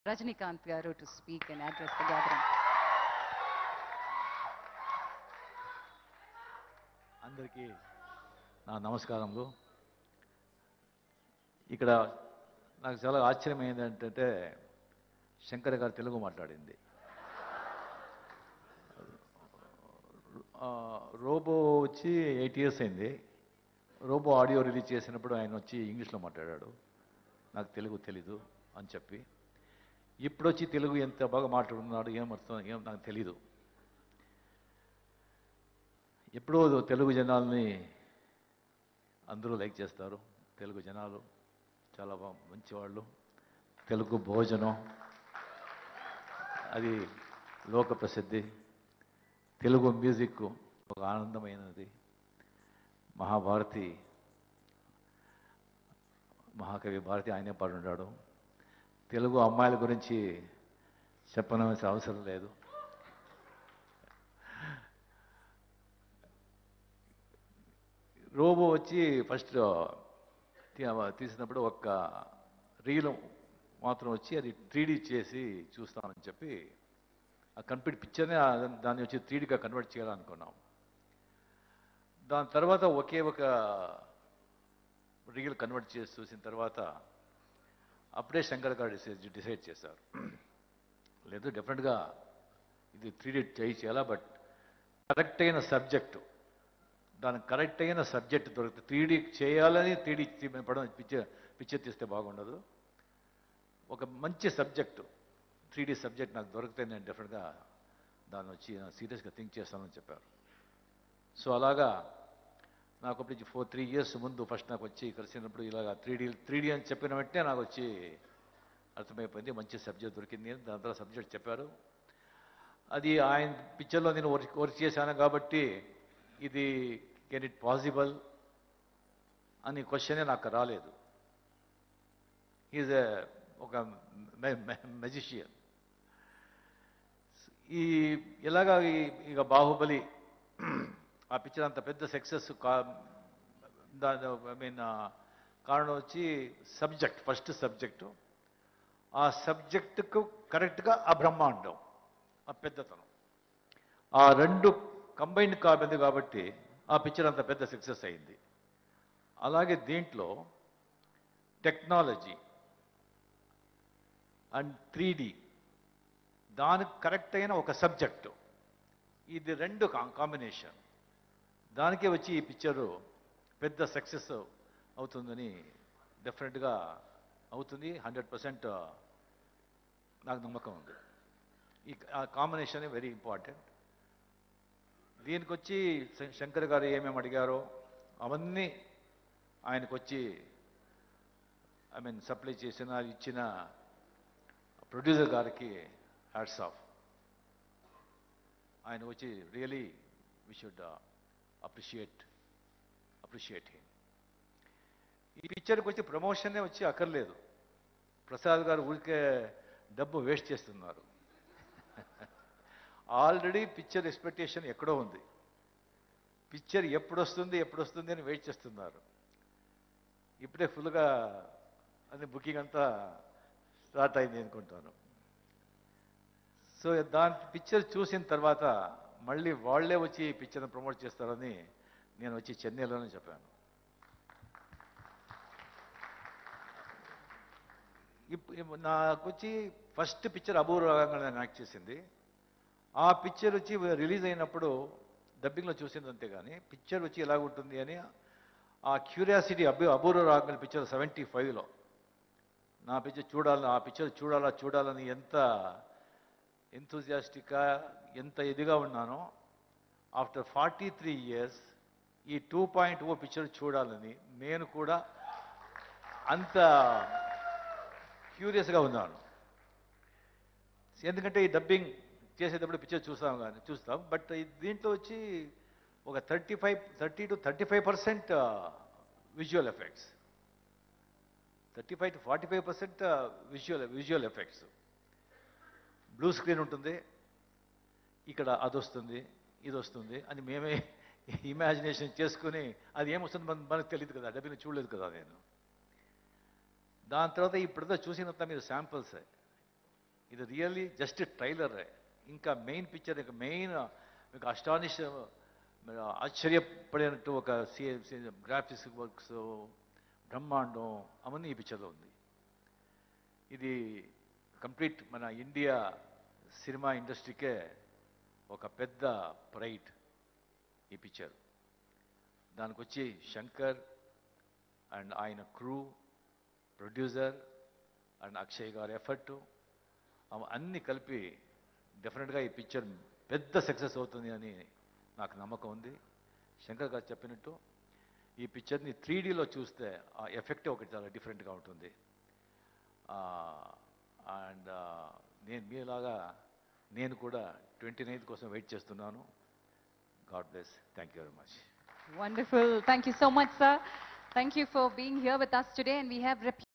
Rajnikant Garu to speak and address the gathering. అందరికీ నా నమస్కారములు ఇక్కడ నాకు చాలా ఆశ్చర్యం ఏంటంటే శంకర్ గారు తెలుగు మాట్లాడింది ఆ, రోబో వచ్చి ఎయిట్ ఇయర్స్ అయింది రోబో ఆడియో రిలీజ్ చేసినప్పుడు ఆయన వచ్చి ఇంగ్లీష్లో మాట్లాడాడు నాకు తెలుగు తెలీదు అని చెప్పి ఇప్పుడు వచ్చి తెలుగు ఎంత బాగా మాట్లాడుతున్నాడు ఏం అర్థం ఏం నాకు తెలీదు ఎప్పుడో తెలుగు జనాల్ని అందరూ లైక్ చేస్తారు తెలుగు జనాలు చాలా బా మంచివాళ్ళు తెలుగు భోజనం అది లోక ప్రసిద్ధి తెలుగు మ్యూజిక్ ఒక ఆనందమైనది మహాభారతి మహాకవి భారతి ఆయనే పాడుంటాడు తెలుగు అమ్మాయిల గురించి చెప్పనవలసిన అవసరం లేదు రోబో వచ్చి ఫస్ట్ తీసినప్పుడు ఒక రీల్ మాత్రం వచ్చి అది త్రీడీ చేసి చూస్తామని చెప్పి ఆ కంప్లీట్ పిక్చర్నే దాన్ని వచ్చి త్రీడీగా కన్వర్ట్ చేయాలనుకున్నాం దాని తర్వాత ఒకే ఒక రీల్ కన్వర్ట్ చేసి చూసిన తర్వాత అప్పుడే శంకర్ గారు డిసైడ్ డిసైడ్ చేశారు లేదు డెఫినెట్గా ఇది త్రీడీ చేయి చేయాలా బట్ కరెక్ట్ అయిన సబ్జెక్టు దానికి కరెక్ట్ అయిన సబ్జెక్ట్ దొరికితే త్రీడీ చేయాలని త్రీడీ పడడం పిక్చర్ పిక్చర్ తీస్తే బాగుండదు ఒక మంచి సబ్జెక్టు త్రీడీ సబ్జెక్ట్ నాకు దొరికితే నేను డెఫినెట్గా దాన్ని వచ్చి సీరియస్గా థింక్ చేస్తానని చెప్పారు సో అలాగా నాకు అప్పుడు ఫోర్ త్రీ ఇయర్స్ ముందు ఫస్ట్ నాకు వచ్చి కలిసినప్పుడు ఇలాగ త్రీడీ త్రీడీ అని చెప్పిన వెంటనే నాకు వచ్చి అర్థమైపోయింది మంచి సబ్జెక్ట్ దొరికింది అని దాని తర్వాత సబ్జెక్ట్ చెప్పారు అది ఆయన పిక్చర్లో నేను వర్క్ వర్క్ చేశాను కాబట్టి ఇది కెన్ ఇట్ పాసిబుల్ అని క్వశ్చనే నాకు రాలేదు ఈజ్ ఒక మెజిషియన్ ఈ ఎలాగా ఈ- ఇక బాహుబలి ఆ పిక్చర్ అంత పెద్ద సక్సెస్ కా దాని ఐ మీన్ కారణం వచ్చి సబ్జెక్ట్ ఫస్ట్ సబ్జెక్టు ఆ సబ్జెక్టుకు కరెక్ట్గా ఆ బ్రహ్మాండం ఆ పెద్దతనం ఆ రెండు కంబైన్ కాబడింది కాబట్టి ఆ పిక్చర్ అంత పెద్ద సక్సెస్ అయింది అలాగే దీంట్లో టెక్నాలజీ అండ్ త్రీ దానికి కరెక్ట్ అయిన ఒక సబ్జెక్టు ఇది రెండు కాంబినేషన్ దానికే వచ్చి ఈ పిక్చరు పెద్ద సక్సెస్ అవుతుందని డెఫినెట్గా అవుతుంది హండ్రెడ్ పర్సెంట్ నాకు నమ్మకం ఉంది ఈ ఆ కాంబినేషన్ వెరీ ఇంపార్టెంట్ దీనికి వచ్చి శం- శంకర్ గారు ఏమేమి అడిగారో అవన్నీ ఆయనకు వచ్చి ఐ మీన్ సప్లై చేసిన ఇచ్చిన ప్రొడ్యూసర్ గారికి హ్యాట్స్ ఆఫ్ ఆయన వచ్చి really we should appreciate appreciate him ఈ పిక్చర్కి వచ్చి ప్రమోషనే వచ్చి అక్కర్లేదు ప్రసాద్ గారు ఊరికే డబ్బు వేస్ట్ చేస్తున్నారు ఆల్రెడీ పిక్చర్ ఎక్స్పెక్టేషన్ ఎక్కడో ఉంది పిక్చర్ ఎప్పుడు వస్తుంది ఎప్పుడు వస్తుంది అని వెయిట్ చేస్తున్నారు ఇప్పుడే ఫుల్గా అది బుకింగ్ అంతా స్టార్ట్ అయింది అనుకుంటాను సో దాని పిక్చర్ చూసిన తర్వాత మళ్ళీ వాళ్ళే వచ్చి ఈ పిక్చర్ని ప్రమోట్ చేస్తారని నేను వచ్చి చెన్నైలోనే చెప్పాను ఇప్- ఇప్ నాకు వచ్చి ఫస్ట్ పిక్చర్ అపూర్వంగా నేను యాక్ట్ చేసింది ఆ పిక్చర్ వచ్చి రిలీజ్ అయినప్పుడు డబ్బింగ్లో చూసింది అంతే కానీ పిక్చర్ వచ్చి ఎలా ఉంటుంది అని ఆ క్యూరియాసిటీ అబూ అపూర్వ రాగంగల్ పిక్చర్ సెవెంటీ ఫైవ్లో నా పిక్చర్ చూడాలని ఆ పిక్చర్ చూడాలా చూడాలని ఎంత ఎంతూజియాస్టిక్గా ఎంత ఇదిగా ఉన్నానో ఆఫ్టర్ ఫార్టీ త్రీ ఇయర్స్ ఈ టూ పాయింట్ ఓ పిక్చర్ చూడాలని నేను కూడా అంత క్యూరియస్గా ఉన్నాను ఎందుకంటే ఈ డబ్బింగ్ చేసేటప్పుడు పిక్చర్ చూస్తాం కానీ చూస్తాం బట్ దీంట్లో వచ్చి ఒక thirty five thirty to thirty five percent visual effects thirty five to forty five percent visual visual effects blue screen ఉంటుంది ఇక్కడ అది వస్తుంది ఇది వస్తుంది అని మేమే ఇమాజినేషన్ చేసుకుని అది ఏమొస్తుంది మన మనకు తెలియదు కదా డబ్బిని చూడలేదు కదా నేను దాని తర్వాత ఇప్పుడుదా చూసినంత మీరు శాంపిల్స్ ఇది రియల్లీ జస్ట్ ట్రైలర్ ఇంకా మెయిన్ పిక్చర్ ఇంకా మెయిన్ మీకు అస్టానిష్ మీరు ఆశ్చర్యపడినట్టు ఒక గ్రాఫిక్స్ వర్క్స్ బ్రహ్మాండం అవన్నీ ఈ పిక్చర్లో ఉంది ఇది కంప్లీట్ మన ఇండియా సినిమా ఇండస్ట్రీకే ఒక పెద్ద ప్రైడ్ ఈ పిక్చర్ దానికి వచ్చి శంకర్ అండ్ ఆయన క్రూ ప్రొడ్యూసర్ అండ్ అక్షయ్ గారి ఎఫర్ట్ అన్నీ కలిపి డెఫినెట్గా ఈ పిక్చర్ పెద్ద సక్సెస్ అవుతుంది అని నాకు నమ్మకం ఉంది శంకర్ గారు చెప్పినట్టు ఈ పిక్చర్ని త్రీ డీలో చూస్తే ఆ ఎఫెక్ట్ ఒకటి చాలా డిఫరెంట్గా ఉంటుంది అండ్ నేను మీలాగా నేను కూడా ట్వంటీ నైన్త్ కోసం వెయిట్ చేస్తున్నాను God bless thank you very much Wonderful. Thank you so much, sir. Thank you for being here with us today. And we have rep-